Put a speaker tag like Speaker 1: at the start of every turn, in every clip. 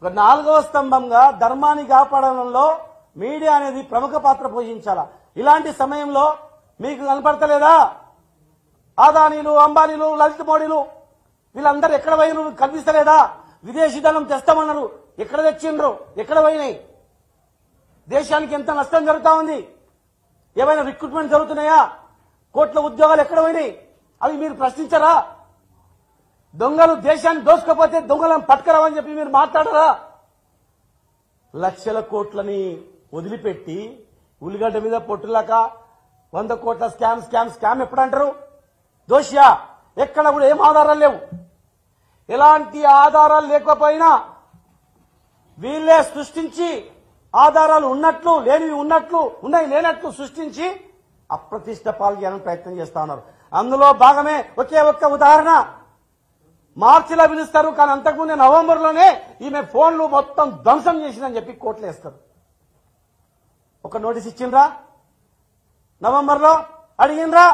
Speaker 1: ఒక నాలుగవ స్తంభంగా ధర్మాన్ని కాపాడడంలో మీడియా అనేది ప్రముఖ పాత్ర పోషించాలా ఇలాంటి సమయంలో మీకు కనపడతలేదా ఆదానీలు అంబానీలు లలిత్ మోడీలు వీళ్ళందరూ ఎక్కడ పోయినరు కనిపిస్తలేదా విదేశీ ధనం తెస్తామన్నారు ఎక్కడ తెచ్చిండ్రు ఎక్కడ పోయినాయి దేశానికి ఎంత నష్టం జరుగుతా ఉంది ఏమైనా రిక్రూట్మెంట్ జరుగుతున్నాయా కోట్ల ఉద్యోగాలు ఎక్కడ పోయినాయి అవి మీరు ప్రశ్నించరా దొంగలు దేశాన్ని దోసుకోపోతే దొంగలను పట్టుకురావని చెప్పి మీరు మాట్లాడరా లక్షల కోట్లని వదిలిపెట్టి ఉల్లిగడ్డ మీద పొట్టులాక వంద కోట్ల స్కామ్ స్కామ్ స్కామ్ ఎప్పుడు అంటారు దోషియా ఎక్కడ కూడా ఏం ఆధారాలు లేవు ఎలాంటి ఆధారాలు లేకపోయినా వీళ్ళే సృష్టించి ఆధారాలు ఉన్నట్లు లేనివి ఉన్నట్లు ఉన్నాయి లేనట్లు సృష్టించి అప్రతిష్ట పాలు చేయాలని ప్రయత్నం చేస్తా ఉన్నారు అందులో భాగమే ఒకే ఒక్క ఉదాహరణ మార్చిలో పిలుస్తారు కానీ అంతకుముందే నవంబర్లోనే ఈమె ఫోన్లు మొత్తం ధ్వంసం చేసిందని చెప్పి కోర్టులు వేస్తారు ఒక నోటీస్ ఇచ్చిండ్రా నవంబర్లో అడిగిండ్రా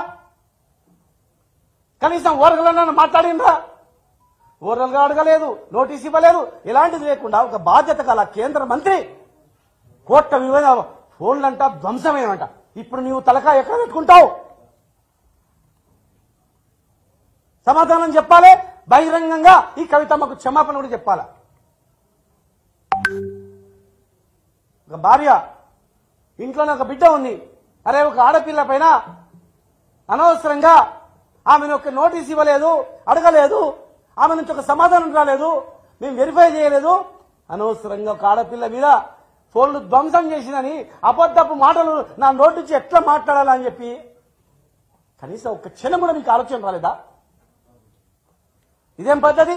Speaker 1: కనీసం ఓరగలన్నా మాట్లాడిండ్రా ఓరల్గా అడగలేదు నోటీస్ ఇవ్వలేదు ఎలాంటిది లేకుండా ఒక బాధ్యత గల కేంద్ర మంత్రి కోట్ల వివిధ ఫోన్లంట ధ్వంసమేనంట ఇప్పుడు నీవు తలకా ఎక్కడ పెట్టుకుంటావు సమాధానం చెప్పాలి బహిరంగంగా ఈ కవితమ్మకు క్షమాపణ కూడా చెప్పాలా ఒక భార్య ఇంట్లోనే ఒక బిడ్డ ఉంది అరే ఒక ఆడపిల్ల పైన అనవసరంగా ఆమెను ఒక నోటీస్ ఇవ్వలేదు అడగలేదు ఆమె నుంచి ఒక సమాధానం రాలేదు మేము వెరిఫై చేయలేదు అనవసరంగా ఒక ఆడపిల్ల మీద ఫోన్లు ధ్వంసం చేసిందని అబద్ధపు మాటలు నా నోటి నుంచి ఎట్లా మాట్లాడాలని చెప్పి కనీసం ఒక క్షణం కూడా మీకు ఆలోచన రాలేదా ఇదేం పద్ధతి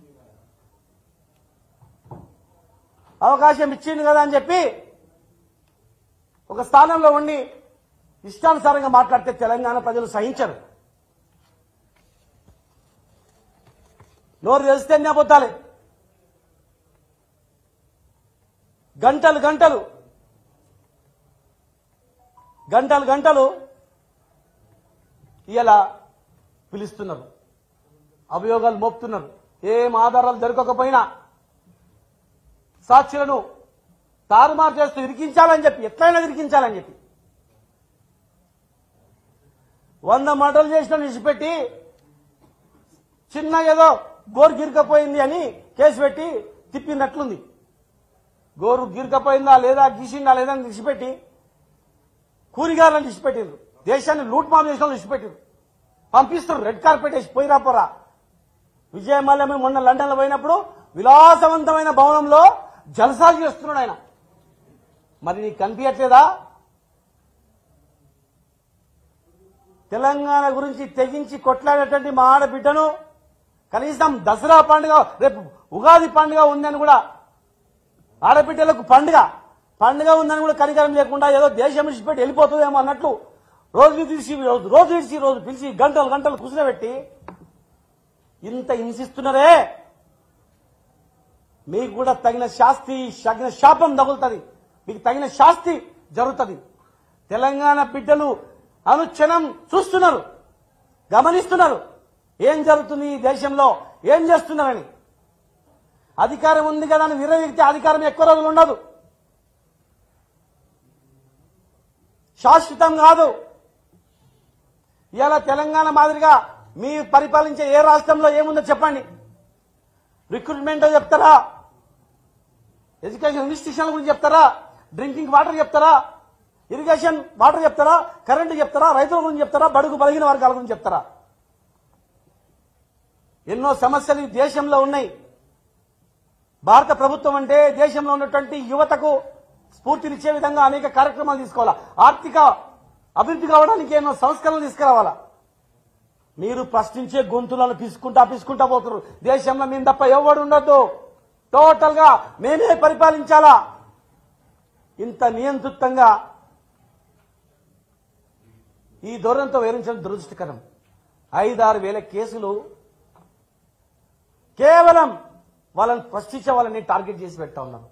Speaker 1: అవకాశం ఇచ్చింది కదా అని చెప్పి ఒక స్థానంలో ఉండి ఇష్టానుసారంగా మాట్లాడితే తెలంగాణ ప్రజలు సహించరు నోరు తెలిస్తే అబద్ధాలే గంటలు గంటలు గంటలు గంటలు ఇలా పిలుస్తున్నారు అభియోగాలు మోపుతున్నారు ఏం ఆధారాలు దొరకకపోయినా సాక్షులను తారుమారు చేస్తూ ఇరికించాలని చెప్పి ఎట్లయినా ఇరికించాలని చెప్పి వంద మాటలు చేసిన విడిచిపెట్టి చిన్న ఏదో గోరు గిరికపోయింది అని కేసు పెట్టి తిప్పినట్లుంది గోరు గిరికపోయిందా లేదా గీసిందా లేదా అని విడిచిపెట్టి కూలిగారులను విడిచిపెట్టిండ్రు దేశాన్ని లూట్ మామ్ చేసిన వాళ్ళు విడిచిపెట్టిండ్రు పంపిస్తారు రెడ్ కార్పెట్ వేసి పోయిరా పోరా విజయ మల్లెమ్మ మొన్న లండన్లో పోయినప్పుడు విలాసవంతమైన భవనంలో జలసాలు చేస్తున్నాడు ఆయన మరి నీకు కనిపించట్లేదా తెలంగాణ గురించి తెగించి కొట్లాడేటువంటి మా ఆడబిడ్డను కనీసం దసరా పండుగ రేపు ఉగాది పండుగ ఉందని కూడా ఆడబిడ్డలకు పండుగ పండుగ ఉందని కూడా కనికరం లేకుండా ఏదో దేశం విడిచిపెట్టి వెళ్ళిపోతుందేమో అన్నట్లు రోజు తీసి రోజు రోజు విడిచి రోజు పిలిచి గంటలు గంటలు కూర్చునబెట్టి ఇంత హింసిస్తున్నారే మీకు కూడా తగిన శాస్తి తగిన శాపం తగులుతుంది మీకు తగిన శాస్తి జరుగుతుంది తెలంగాణ బిడ్డలు అనుక్షణం చూస్తున్నారు గమనిస్తున్నారు ఏం జరుగుతుంది ఈ దేశంలో ఏం చేస్తున్నారని అధికారం ఉంది కదా అని విరవిగితే అధికారం ఎక్కువ రోజులు ఉండదు శాశ్వతం కాదు ఇవాళ తెలంగాణ మాదిరిగా మీ పరిపాలించే ఏ రాష్ట్రంలో ఏముందో చెప్పండి రిక్రూట్మెంట్ చెప్తారా ఎడ్యుకేషన్ ఇన్స్టిట్యూషన్ల గురించి చెప్తారా డ్రింకింగ్ వాటర్ చెప్తారా ఇరిగేషన్ వాటర్ చెప్తారా కరెంటు చెప్తారా రైతుల గురించి చెప్తారా బడుగు బలహీన వర్గాల గురించి చెప్తారా ఎన్నో సమస్యలు ఈ దేశంలో ఉన్నాయి భారత ప్రభుత్వం అంటే దేశంలో ఉన్నటువంటి యువతకు స్ఫూర్తినిచ్చే విధంగా అనేక కార్యక్రమాలు తీసుకోవాలా ఆర్థిక అభివృద్ధి కావడానికి ఎన్నో సంస్కరణలు తీసుకురావాలా మీరు ప్రశ్నించే గొంతులను పిసుకుంటా పిసుకుంటా పోతున్నారు దేశంలో మేము తప్ప ఎవడు ఉండొద్దు టోటల్ గా మేమే పరిపాలించాలా ఇంత నియంత్రితంగా ఈ ధోరణితో వివరించడం దురదృష్టకరం ఐదారు వేల కేసులు కేవలం వాళ్ళని ప్రశ్నించే వాళ్ళని టార్గెట్ చేసి పెడతా ఉన్నారు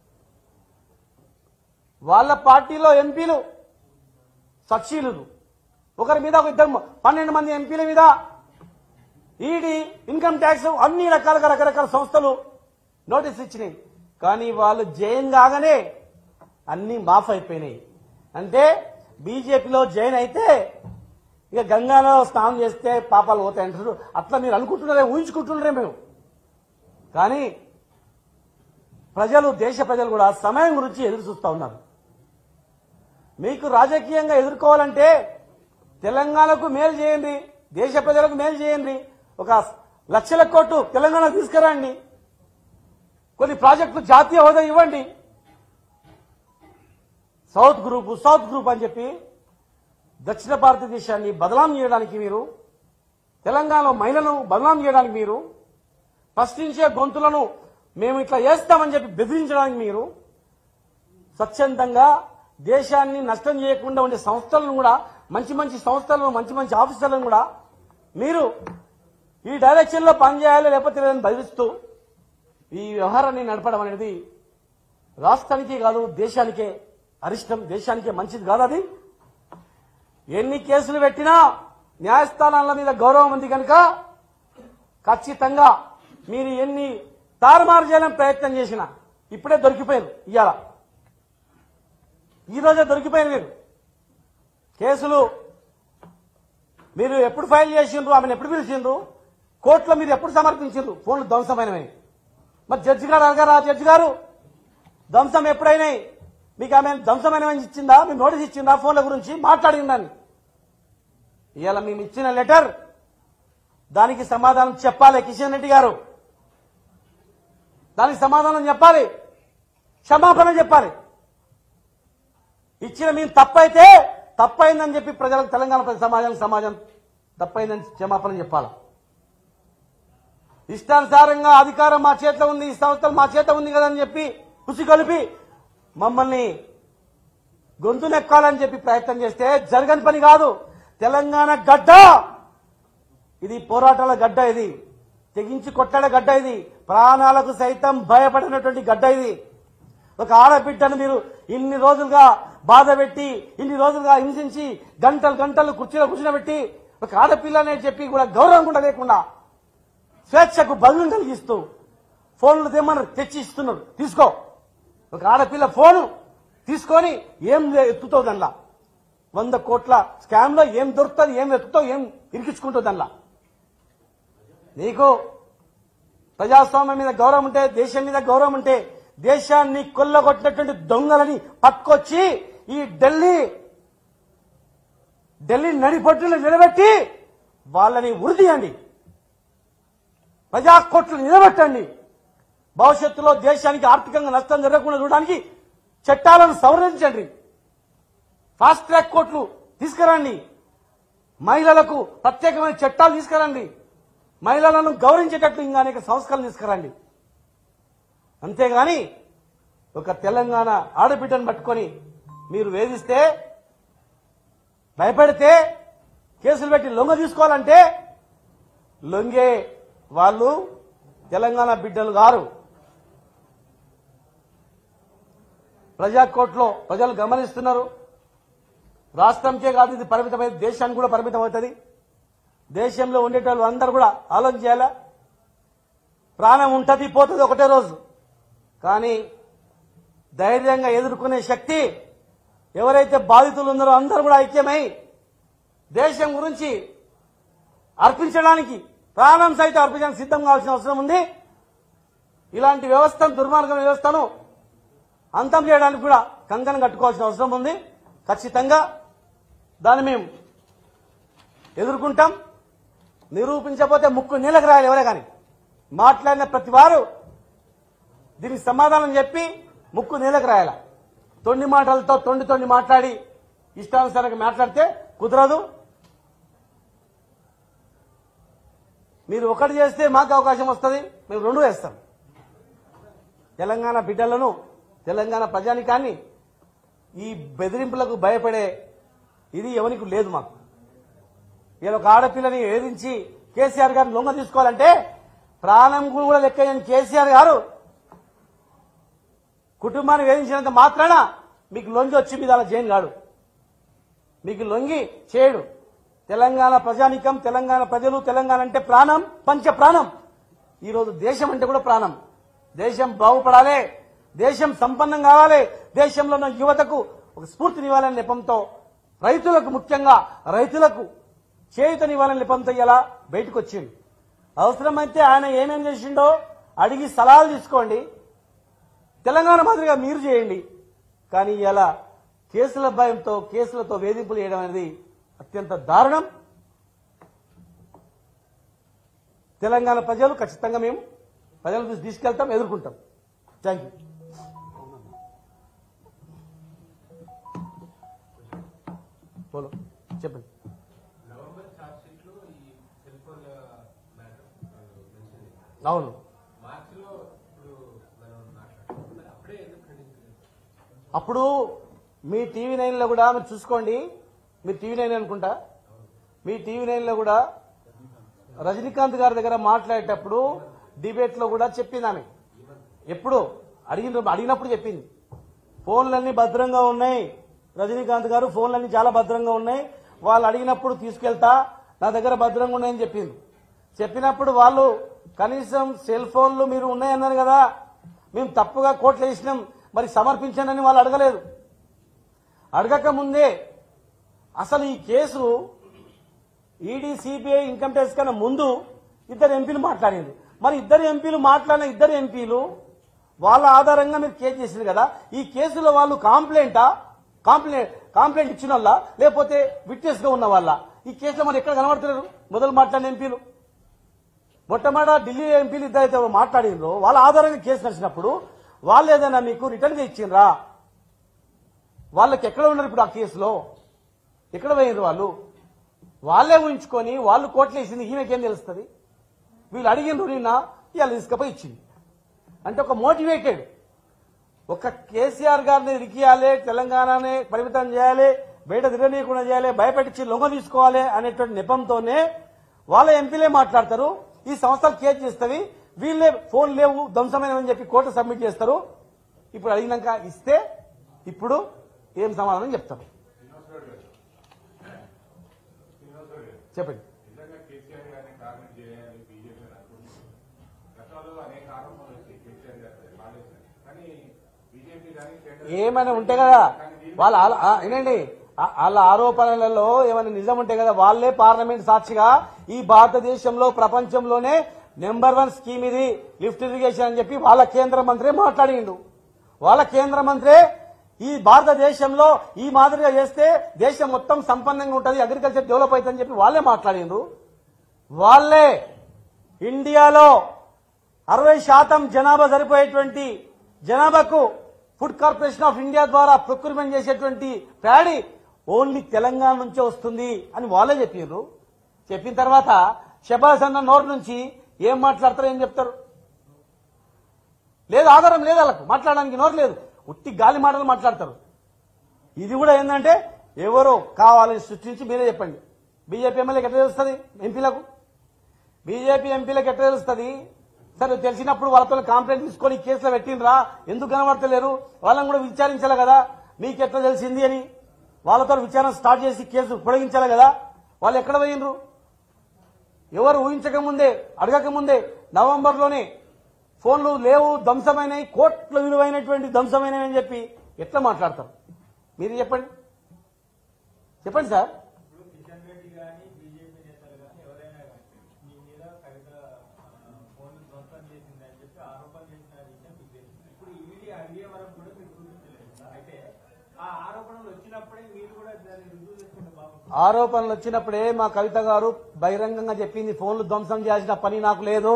Speaker 1: వాళ్ళ పార్టీలో ఎంపీలు సక్షీలులు ఒకరి మీద ఒక ఇద్దరు పన్నెండు మంది ఎంపీల మీద ఈడీ ఇన్కమ్ ట్యాక్స్ అన్ని రకాలుగా రకరకాల సంస్థలు నోటీసులు ఇచ్చినాయి కానీ వాళ్ళు జైన్ కాగానే అన్ని మాఫ్ అయిపోయినాయి అంటే బీజేపీలో జైన్ అయితే ఇక గంగాలో స్నానం చేస్తే పాపాలు పోతాయంటారు అట్లా మీరు అనుకుంటున్నారే ఊహించుకుంటున్నారే మేము కానీ ప్రజలు దేశ ప్రజలు కూడా సమయం గురించి ఎదురు చూస్తూ ఉన్నారు మీకు రాజకీయంగా ఎదుర్కోవాలంటే తెలంగాణకు మేలు చేయండి దేశ ప్రజలకు మేలు చేయండి ఒక లక్షల కోట్లు తెలంగాణ తీసుకురండి కొన్ని ప్రాజెక్టులు జాతీయ హోదా ఇవ్వండి సౌత్ గ్రూప్ సౌత్ గ్రూప్ అని చెప్పి దక్షిణ భారతదేశాన్ని బదలాం చేయడానికి మీరు తెలంగాణలో మహిళలను బదలాం చేయడానికి మీరు ప్రశ్నించే గొంతులను మేము ఇట్లా చేస్తామని చెప్పి బెదిరించడానికి మీరు స్వచ్ఛందంగా దేశాన్ని నష్టం చేయకుండా ఉండే సంస్థలను కూడా మంచి మంచి సంస్థలను మంచి మంచి ఆఫీసర్లను కూడా మీరు ఈ డైరెక్షన్ లో పనిచేయాలి లేకపోతే లేదని బదిలిస్తూ ఈ వ్యవహారాన్ని నడపడం అనేది రాష్ట్రానికే కాదు దేశానికే అరిష్టం దేశానికే మంచిది కాదు అది ఎన్ని కేసులు పెట్టినా న్యాయస్థానాల మీద గౌరవం ఉంది కనుక ఖచ్చితంగా మీరు ఎన్ని తారుమారు చేయాలని ప్రయత్నం చేసినా ఇప్పుడే దొరికిపోయారు ఇవాళ ఈ రోజే దొరికిపోయారు మీరు కేసులు మీరు ఎప్పుడు ఫైల్ చేసిండ్రు ఆమెను ఎప్పుడు పిలిచిండ్రు కోర్టులో మీరు ఎప్పుడు సమర్పించిండ్రు ఫోన్లు ధ్వంసమైనవి మరి జడ్జి గారు అడగారా జడ్జి గారు ధ్వంసం ఎప్పుడైనాయి మీకు ఆమె ధ్వంసమైనవని ఇచ్చిందా మీ నోటీస్ ఇచ్చిందా ఫోన్ల గురించి మాట్లాడిందని ఇవాళ మేము ఇచ్చిన లెటర్ దానికి సమాధానం చెప్పాలి కిషన్ రెడ్డి గారు దానికి సమాధానం చెప్పాలి క్షమాపణ చెప్పాలి ఇచ్చిన మేము తప్పైతే తప్పైందని చెప్పి ప్రజలకు తెలంగాణ ప్రజల సమాజం సమాజం తప్పైందని క్షమాపణ చెప్పాలి ఇష్టానుసారంగా అధికారం మా చేతిలో ఉంది ఈ సంస్థలు మా చేతిలో ఉంది కదా అని చెప్పి కుసి కలిపి మమ్మల్ని గొంతు నెక్కాలని చెప్పి ప్రయత్నం చేస్తే జరగని పని కాదు తెలంగాణ గడ్డ ఇది పోరాటాల గడ్డ ఇది తెగించి కొట్టాడ గడ్డ ఇది ప్రాణాలకు సైతం భయపడినటువంటి గడ్డ ఇది ఒక ఆడబిడ్డను మీరు ఇన్ని రోజులుగా బాధ పెట్టి ఇన్ని రోజులుగా హింసించి గంటలు గంటలు కుర్చీలో కూర్చునబెట్టి ఒక ఆడపిల్లనే చెప్పి కూడా గౌరవం కూడా లేకుండా స్వేచ్ఛకు భంగం కలిగిస్తూ ఫోన్లు తెమ్మని తెచ్చి ఇస్తున్నారు తీసుకో ఒక ఆడపిల్ల ఫోను తీసుకొని ఏం లే- ఎత్తుతావు దానిలా వంద కోట్ల స్కామ్ లో ఏం దొరుకుతుంది ఏం ఎత్తుతావు ఏం ఇరికించుకుంటావు దానిలా నీకు ప్రజాస్వామ్యం మీద గౌరవం ఉంటే దేశం మీద గౌరవం ఉంటే దేశాన్ని కొల్లగొట్టినటువంటి దొంగలని పట్టుకొచ్చి ఈ ఢిల్లీ ఢిల్లీ నడిపట్టులు నిలబెట్టి వాళ్ళని ఉరిదీయండి ప్రజాకోట్లు నిలబెట్టండి భవిష్యత్తులో దేశానికి ఆర్థికంగా నష్టం జరగకుండా చూడడానికి చట్టాలను సవరించండి ఫాస్ట్ ట్రాక్ కోర్టులు తీసుకురండి మహిళలకు ప్రత్యేకమైన చట్టాలు తీసుకురండి మహిళలను గౌరవించేటట్లు ఇంకా అనేక సంస్కరణలు తీసుకురండి అంతేగాని ఒక తెలంగాణ ఆడబిడ్డను పట్టుకొని మీరు వేధిస్తే భయపెడితే కేసులు పెట్టి లొంగ తీసుకోవాలంటే లొంగే వాళ్ళు తెలంగాణ బిడ్డలు గారు ప్రజా కోర్టులో ప్రజలు గమనిస్తున్నారు రాష్ట్రంకే కాదు ఇది పరిమితమైన దేశానికి కూడా పరిమితం అవుతుంది దేశంలో ఉండేటోళ్ళు అందరూ కూడా ఆలోచన చేయాలా ప్రాణం ఉంటది పోతుంది ఒకటే రోజు కానీ ధైర్యంగా ఎదుర్కొనే శక్తి ఎవరైతే బాధితులు ఉన్నారో అందరూ కూడా ఐక్యమై దేశం గురించి అర్పించడానికి ప్రాణం సైతం అర్పించడానికి సిద్ధం కావాల్సిన అవసరం ఉంది ఇలాంటి వ్యవస్థను దుర్మార్గ వ్యవస్థను అంతం చేయడానికి కూడా కంకణం కట్టుకోవాల్సిన అవసరం ఉంది ఖచ్చితంగా దాన్ని మేము ఎదుర్కొంటాం నిరూపించకపోతే ముక్కు నీళ్ళకి రాయాలి ఎవరే కానీ మాట్లాడిన ప్రతి వారు దీనికి సమాధానం చెప్పి ముక్కు నీళ్ళకి రాయాల తొండి మాటలతో తొండి తొండి మాట్లాడి ఇష్టానుసారంగా మాట్లాడితే కుదరదు మీరు ఒకటి చేస్తే మాకు అవకాశం వస్తుంది మేము రెండు వేస్తాం తెలంగాణ బిడ్డలను తెలంగాణ ప్రజానికాన్ని ఈ బెదిరింపులకు భయపడే ఇది ఎవరికి లేదు మాకు ఇలా ఒక ఆడపిల్లని వేధించి కేసీఆర్ గారిని లొంగ తీసుకోవాలంటే ప్రాణం కూడా లెక్కని కేసీఆర్ గారు కుటుంబాన్ని వేధించినంత మాత్రాన మీకు లొంగి వచ్చి మీద అలా చేయను కాడు మీకు లొంగి చేయడు తెలంగాణ ప్రజానికం తెలంగాణ ప్రజలు తెలంగాణ అంటే ప్రాణం పంచ ప్రాణం ఈరోజు దేశం అంటే కూడా ప్రాణం దేశం బాగుపడాలి దేశం సంపన్నం కావాలి దేశంలో ఉన్న యువతకు ఒక స్ఫూర్తినివ్వాలనే నెపంతో రైతులకు ముఖ్యంగా రైతులకు చేయుతనివ్వాలనే నెపంతో ఇలా బయటకు వచ్చింది అవసరమైతే ఆయన ఏమేం చేసిండో అడిగి సలహాలు తీసుకోండి తెలంగాణ మాదిరిగా మీరు చేయండి కానీ ఇలా కేసుల భయంతో కేసులతో వేధింపులు చేయడం అనేది అత్యంత దారుణం తెలంగాణ ప్రజలు ఖచ్చితంగా మేము ప్రజల దృష్టి తీసుకెళ్తాం ఎదుర్కొంటాం థ్యాంక్ యూ బోలో చెప్పండి
Speaker 2: నవంబర్ చార్జ్ షీట్ లో ఈ సెల్ ఫోన్ మ్యాటర్ మెన్షన్ చేశారు
Speaker 1: అవును
Speaker 2: మార్చిలో ఇప్పుడు మనం మాట్లాడుతున్నాం మరి అప్పుడే ఎందుకు ఖండించలేదు
Speaker 1: అప్పుడు మీ టీవీ నైన్లో కూడా మీరు చూసుకోండి మీరు టీవీ నైన్ అనుకుంటా మీ టీవీ నైన్లో కూడా రజనీకాంత్ గారి దగ్గర మాట్లాడేటప్పుడు డిబేట్ లో కూడా చెప్పింది ఆమె ఎప్పుడు అడిగిన అడిగినప్పుడు చెప్పింది ఫోన్లన్నీ భద్రంగా ఉన్నాయి రజనీకాంత్ గారు ఫోన్లన్నీ చాలా భద్రంగా ఉన్నాయి వాళ్ళు అడిగినప్పుడు తీసుకెళ్తా నా దగ్గర భద్రంగా ఉన్నాయని చెప్పింది చెప్పినప్పుడు వాళ్ళు కనీసం సెల్ ఫోన్లు మీరు ఉన్నాయన్నారు కదా మేము తప్పుగా కోట్లు వేసినాం మరి సమర్పించండి అని వాళ్ళు అడగలేదు అడగక ముందే అసలు ఈ case ED CBI income tax కన్నా ముందు ఇద్దరు ఎంపీలు మాట్లాడింది మరి ఇద్దరు ఎంపీలు మాట్లాడిన ఇద్దరు ఎంపీలు వాళ్ళ ఆధారంగా మీరు కేసు చేసింది కదా ఈ కేసులో వాళ్ళు కాంప్లైంటా కాంప్లైంట్ కాంప్లైంట్ ఇచ్చిన వాళ్ళ లేకపోతే విట్నెస్ గా ఉన్న వాళ్ళ ఈ కేసులో మరి ఎక్కడ కనబడతలేరు మొదలు మాట్లాడిన ఎంపీలు మొట్టమొదట ఢిల్లీ ఎంపీలు ఇద్దరైతే మాట్లాడినరో వాళ్ళ ఆధారంగా కేసు నడిచినప్పుడు వాళ్ళు ఏదైనా మీకు రిటర్న్ గా ఇచ్చిండ్రా వాళ్ళకి ఎక్కడ ఉన్నారు ఇప్పుడు ఆ కేసులో ఎక్కడ పోయినరు వాళ్ళు వాళ్ళే ఊహించుకొని వాళ్ళు కోట్లు వేసింది ఈమెకేం తెలుస్తుంది వీళ్ళు అడిగినరు నిన్న ఇవాళ తీసుకపోయి ఇచ్చింది అంటే ఒక మోటివేటెడ్ ఒక కేసీఆర్ గారిని ఇరికియాలి తెలంగాణని పరిమితం చేయాలి బయట తిరగనీయకుండా చేయాలి భయపెట్టించి లొంగ తీసుకోవాలి అనేటువంటి నెపంతోనే వాళ్ళ ఎంపీలే మాట్లాడతారు ఈ సంస్థలు కేసు చేస్తవి వీళ్ళే ఫోన్ లేవు ధ్వంసమైనవని చెప్పి కోర్టు సబ్మిట్ చేస్తారు ఇప్పుడు అడిగినాక ఇస్తే ఇప్పుడు ఏం సమాధానం చెప్తారు చెప్పండి
Speaker 3: నిజంగా కేసీఆర్ గారిని టార్గెట్ చేయాలని బీజేపీ అనుకుంటుంది గతంలో అనేక ఆరోపణలు వచ్చాయి కేసీఆర్ గారి కాలేజ్ కానీ బీజేపీ కానీ కేంద్ర
Speaker 1: ఏమైనా ఉంటే కదా వాళ్ళ ఆల- ఆ, వినండి ఆ- వాళ్ళ ఆరోపణలలో ఏమైనా నిజం ఉంటే కదా వాళ్ళే పార్లమెంట్ సాక్షిగా ఈ భారతదేశంలో ప్రపంచంలోనే నెంబర్ వన్ స్కీమ్ ఇది లిఫ్ట్ ఇరిగేషన్ అని చెప్పి వాళ్ళ కేంద్ర మంత్రి మాట్లాడిండు వాళ్ళ కేంద్ర మంత్రి ఈ భారతదేశంలో ఈ మాదిరిగా చేస్తే దేశం మొత్తం సంపన్నంగా ఉంటుంది అగ్రికల్చర్ డెవలప్ అవుతుందని చెప్పి వాళ్ళే మాట్లాడిండ్రు వాళ్ళే ఇండియాలో అరవై శాతం జనాభా సరిపోయేటువంటి జనాభాకు ఫుడ్ కార్పొరేషన్ ఆఫ్ ఇండియా ద్వారా ప్రొక్యూర్మెంట్ చేసేటువంటి ప్యాడీ ఓన్లీ తెలంగాణ నుంచే వస్తుంది అని వాళ్ళే చెప్పారు చెప్పిన తర్వాత షబాస్ అన్న నోరు నుంచి ఏం మాట్లాడతారో ఏం చెప్తారు లేదు ఆధారం లేదు వాళ్ళకు మాట్లాడడానికి నోరు లేదు ఉట్టి గాలి మాటలు మాట్లాడతారు ఇది కూడా ఏంటంటే ఎవరో కావాలని సృష్టించి మీరే చెప్పండి బీజేపీ ఎమ్మెల్యేకి ఎట్లా తెలుస్తుంది ఎంపీలకు బీజేపీ ఎంపీలకు ఎట్లా తెలుస్తుంది సరే తెలిసినప్పుడు వాళ్ళతో కంప్లైంట్ తీసుకొని ఈ కేసులో పెట్టిండ్రా ఎందుకు కనబడతలేరు వాళ్ళని కూడా విచారించాలి కదా మీకు ఎట్లా తెలిసింది అని వాళ్ళతో విచారణ స్టార్ట్ చేసి కేసు పొడిగించాలి కదా వాళ్ళు ఎక్కడ పోయినరు ఎవరు ఊహించకముందే అడగకముందే నవంబర్లోనే ఫోన్లు లేవు ధ్వంసమైనవి కోట్ల విలువైనటువంటి ధ్వంసమైనవి అని చెప్పి ఎట్లా మాట్లాడతారు మీరు చెప్పండి చెప్పండి సార్
Speaker 4: ఇప్పుడు కిషన్ రెడ్డి గాని బీజేపీ నేతలు గాని ఎవరైనా కానీ మీ మీద కవిత ఫోన్ ధ్వంసం చేసిందని చెప్పి ఆరోపణ చేసిన విషయం మీకు తెలిసింది ఇప్పుడు ఈడీ అడిగే వరకు కూడా మీరు గుర్తించలేదు సార్. అయితే ఆ ఆరోపణలు వచ్చినప్పుడే మీరు కూడా దాన్ని రుజువు చేసుకుంటే బాగుంటుంది
Speaker 1: ఆరోపణలు వచ్చినప్పుడే మా కవిత గారు బహిరంగంగా చెప్పింది ఫోన్లు ధ్వంసం చేయాల్సిన పని నాకు లేదు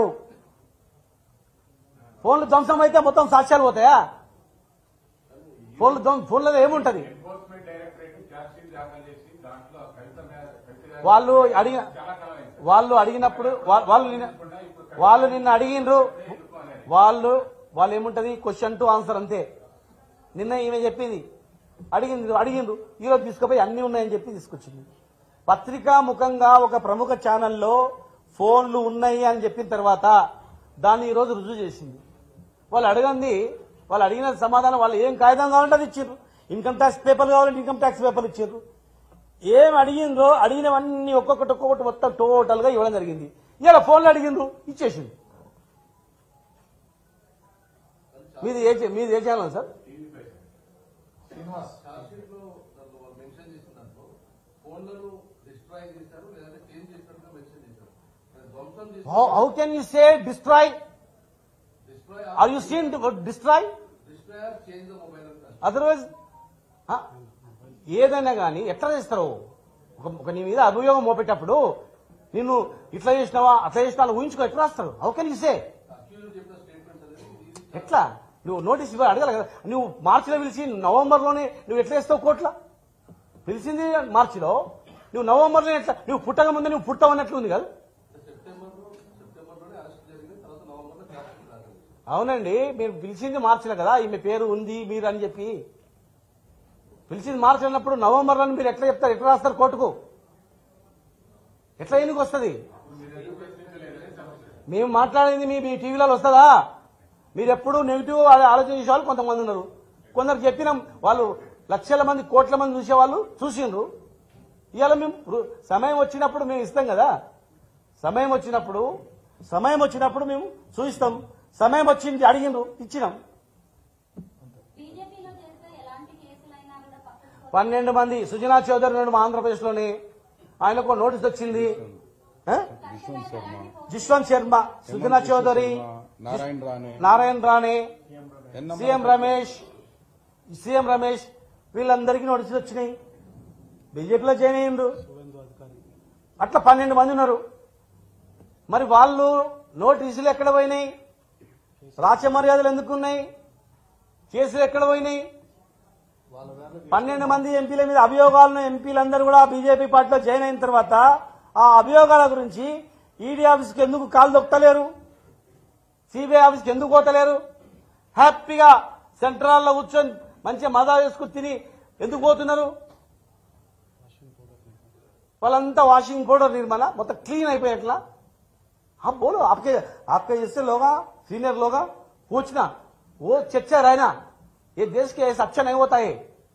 Speaker 1: ఫోన్లు ధ్వంసం అయితే మొత్తం సాక్ష్యాలు పోతాయా ఫోన్లు ధ్వం- ఫోన్లలో ఏముంటది
Speaker 3: ఎన్ఫోర్స్మెంట్ డైరెక్టరేట్ ఛార్జ్ షీట్ దాఖలు చేసి దాంట్లో కవిత మీద కవిత గారి
Speaker 1: వాళ్ళు అడిగిన
Speaker 3: చాలా కాలం అయింది
Speaker 1: వాళ్ళు అడిగినప్పుడు వా- వాళ్ళు నిన్న వాళ్ళు నిన్న అడిగినరు వాళ్ళు వాళ్ళు ఏముంటది క్వశ్చన్ టు ఆన్సర్ అంతే నిన్న ఈమె చెప్పింది అడిగింది అడిగిండ్రు ఈరోజు తీసుకుపోయి అన్ని ఉన్నాయని చెప్పి తీసుకొచ్చింది పత్రికా ముఖంగా ఒక ప్రముఖ ఛానల్లో ఫోన్లు ఉన్నాయి అని చెప్పిన తర్వాత దాన్ని ఈరోజు రుజువు చేసింది వాళ్ళు అడగంది వాళ్ళు అడిగిన సమాధానం వాళ్ళు ఏం కాగితం కావాలంటే అది ఇచ్చారు ఇన్కమ్ ట్యాక్స్ పేపర్ కావాలంటే ఇన్కమ్ ట్యాక్స్ పేపర్ ఇచ్చారు ఏం అడిగిండ్రో అడిగినవన్నీ ఒక్కొక్కటి ఒక్కొక్కటి మొత్తం టోటల్ గా ఇవ్వడం జరిగింది ఇలా ఫోన్లో అడిగిండ్రు ఇచ్చేసింది మీది ఏ చే- మీది ఏ ఛానల్ సార్
Speaker 2: ఛార్జ్ షీట్ లో దాంట్లో వాళ్ళు మెన్షన్ చేసిన దాంట్లో ఫోన్లను డిస్ట్రాయ్ చేశారు లేదంటే చేంజ్ చేసినట్టుగా మెన్షన్ చేశారు అది ధ్వంసం చేసి
Speaker 1: how can you say destroy
Speaker 2: destroy
Speaker 1: or you seen destroy
Speaker 2: destroy or change the mobile అంటారు
Speaker 1: అదర్వైజ్ ఏదైనా కానీ ఎట్లా చేస్తారు ఒక ఒక నీ మీద అభియోగం మోపేటప్పుడు నిన్ను ఇట్లా చేసినావా అట్లా చేసినా ఊహించుకో ఎట్లా రాస్తారు how can you say
Speaker 2: accuse చెప్పిన స్టేట్మెంట్స్ అనేది ఇది
Speaker 1: ఎట్లా నువ్వు నోటీస్ ఇవ్వ అడగాలి కదా నువ్వు మార్చిలో పిలిచి నవంబర్లోనే నువ్వు ఎట్లా వేస్తావు కోట్ల పిలిచింది మార్చిలో నువ్వు నవంబర్లో ఎట్లా నువ్వు పుట్టక ముందు నువ్వు పుట్టవన్నట్లు ఉంది కదా
Speaker 2: సెప్టెంబర్ సెప్టెంబర్ లోనే అరెస్ట్ జరిగింది తర్వాత నవంబర్ లో ఛార్జ్ షీట్ దాఖలు చేశారు.
Speaker 1: అవునండి మీరు పిలిచింది మార్చిలో కదా ఈమె పేరు ఉంది మీరు అని చెప్పి పిలిచింది మార్చి అన్నప్పుడు నవంబర్లో మీరు ఎట్లా చెప్తారు ఎట్లా రాస్తారు కోర్టుకు ఎట్లా ఎందుకు వస్తుంది మేము మాట్లాడింది మీ మీ టీవీలలో వస్తుందా మీరు ఎప్పుడు నెగిటివ్ ఆలోచన చేసే వాళ్ళు కొంతమంది ఉన్నారు కొందరు చెప్పినాం వాళ్ళు లక్షల మంది కోట్ల మంది చూసేవాళ్ళు చూసిండ్రు ఇవాళ మేము రు- సమయం వచ్చినప్పుడు మేము ఇస్తాం కదా సమయం వచ్చినప్పుడు సమయం వచ్చినప్పుడు మేము చూపిస్తాం సమయం వచ్చింది అడిగిండ్రు ఇచ్చినాం
Speaker 5: బీజేపీలో చేస్తే ఎలాంటి కేసులైనా కూడా పక్కకు
Speaker 1: పన్నెండు మంది సుజనా చౌదరి నుండి మా ఆంధ్రప్రదేశ్లోని ఆయనకు నోటీస్ వచ్చింది ఆ? జిష్వంత్ శర్మ సుజనా చౌదరి
Speaker 6: నారాయణ రాణే
Speaker 1: నారాయణ రాణే
Speaker 6: ఎన్నమ్మ
Speaker 1: సీఎం రమేష్ సీఎం రమేష్ వీళ్ళందరికీ నోటీసులు వచ్చినాయి బీజేపీలో జాయిన్ అయ్యిండ్రు అట్లా పన్నెండు మంది ఉన్నారు మరి వాళ్ళు నోటీసులు ఎక్కడ పోయినాయి రాచ మర్యాదలు ఎందుకున్నాయి కేసులు ఎక్కడ పోయినాయి పన్నెండు మంది ఎంపీల మీద అభియోగాలను ఎంపీలందరూ కూడా బీజేపీ పార్టీలో జాయిన్ అయిన తర్వాత ఆ అభియోగాల గురించి ఈడీ ఆఫీస్కి ఎందుకు కాలు దొక్కలేరు సిబిఐ ఆఫీస్కి ఎందుకు పోతలేరు హ్యాపీగా సెంట్రల్లో కూర్చొని మంచిగా మజా చేసుకుని తిని ఎందుకు పోతున్నారు వాళ్ళంతా వాషింగ్ పౌడర్ నిర్మల మొత్తం క్లీన్ అయిపోయేట్లా हाँ बोलो आपके आपके इससे लोग सीनियर लोग पूछना वो चर्चा रहना ये देश के ऐसा अच्छा नहीं होता है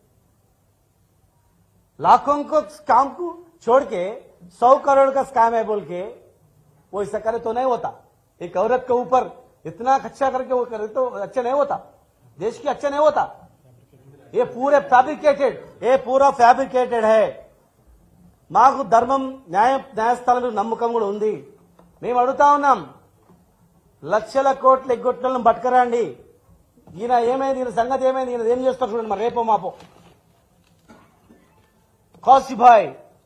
Speaker 1: लाखों को काम को छोड़ के सौ करोड़ का स्कैम है बोल के वो ऐसा करे तो नहीं होता एक औरत के ऊपर इतना खर्चा करके वो करे तो अच्छा नहीं होता देश की अच्छा नहीं होता ये पूरे फैब्रिकेटेड ये पूरा फैब्रिकेटेड है మాకు ధర్మం న్యాయ న్యాయస్థానం మీద నమ్మకం కూడా ఉంది మేము అడుగుతా ఉన్నాం లక్షల కోట్ల ఎగ్గొట్లను పట్టుకరండి ఈయన ఏమైంది ఈయన సంగతి ఏమైంది ఈయన ఏం చేస్తారు చూడండి మరి రేపో మాపో కౌసిబాయ్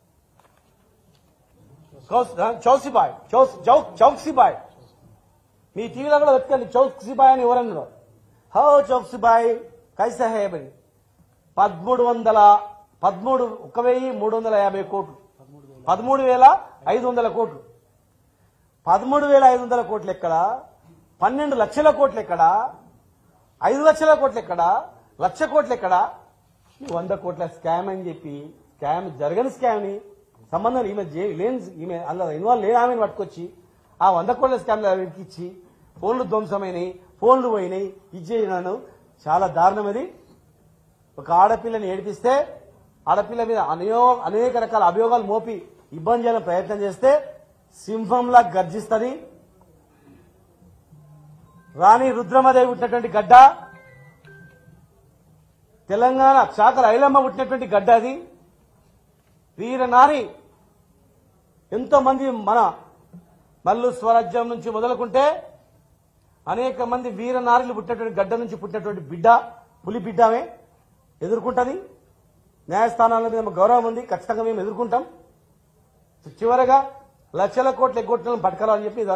Speaker 1: చౌసిబాయ్ చౌక్సిబాయ్ మీ టీవీలో కూడా వెతకండి చౌక్సిబాయ్ అని ఎవరన్నారు హో చౌక్సిబాయ్ కైసా హే బని పదమూడు వందల పదమూడు ఒక వెయ్యి మూడు వందల యాభై కోట్లు పదమూడు వేల ఐదు వందల కోట్లు పదమూడు వేల ఐదు వందల కోట్లు ఎక్కడ పన్నెండు లక్షల కోట్లు ఎక్కడ ఐదు లక్షల కోట్లు ఎక్కడ లక్ష కోట్లు ఎక్కడ ఈ వంద కోట్ల స్కామ్ అని చెప్పి స్కామ్ జరగని స్కామ్ ని సంబంధం ఈమె జే- లేని ఈమె అందులో ఇన్వాల్వ్ లేని ఆమెను పట్టుకొచ్చి ఆ వంద కోట్ల స్కామ్ ఇచ్చి ఫోన్లు ధ్వంసమైనవి ఫోన్లు పోయినాయి ఇది చేయను చాలా దారుణం అది ఒక ఆడపిల్లని ఏడిపిస్తే ఆడపిల్ల మీద అనయో అనేక రకాల అభియోగాలు మోపి ఇబ్బంది చేయాలని ప్రయత్నం చేస్తే సింహంలా గర్జిస్తుంది రాణి రుద్రమదేవి పుట్టినటువంటి గడ్డ తెలంగాణ చాకల ఐలమ్మ పుట్టినటువంటి గడ్డ అది వీరనారి ఎంతో మంది మన మల్లు స్వరాజ్యం నుంచి మొదలుకుంటే అనేక మంది వీరనారులు పుట్టినటువంటి గడ్డ నుంచి పుట్టినటువంటి బిడ్డ పులి బిడ్డ ఆమె ఎదుర్కొంటది న్యాయస్థానాల మీద మాకు గౌరవం ఉంది ఖచ్చితంగా మేము ఎదుర్కొంటాం చివరగా లక్షల కోట్ల ఎగ్గొట్టడం పట్టుకరాలని చెప్పి